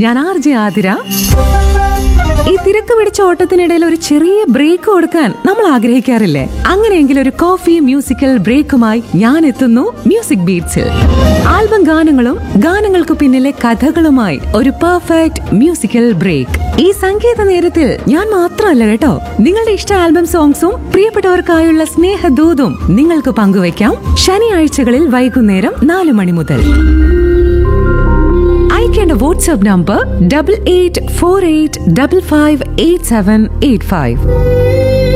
ഞാൻ R J Athira ഈ തിരക്ക് പിടിച്ച ഓട്ടത്തിനിടയിൽ ഒരു ചെറിയ ബ്രേക്ക് കൊടുക്കാൻ നമ്മൾ ആഗ്രഹിക്കാറില്ലേ അങ്ങനെയെങ്കിൽ ഒരു കോഫി മ്യൂസിക്കൽ ബ്രേക്കുമായി ഞാൻ എത്തുന്നു മ്യൂസിക് ബീറ്റ്സിൽ ആൽബം ഗാനങ്ങളും ഗാനങ്ങൾക്ക് പിന്നിലെ കഥകളുമായി ഒരു പെർഫെക്റ്റ് മ്യൂസിക്കൽ ബ്രേക്ക് ഈ സംഗീത നേരത്തിൽ ഞാൻ മാത്രമല്ല കേട്ടോ നിങ്ങളുടെ ഇഷ്ട ആൽബം സോങ്സും പ്രിയപ്പെട്ടവർക്കായുള്ള സ്നേഹദൂതും നിങ്ങൾക്ക് പങ്കുവയ്ക്കാം ശനിയാഴ്ചകളിൽ വൈകുന്നേരം നാല് മണി മുതൽ അയക്കേണ്ട WhatsApp number double eight four eight double five eight seven eight five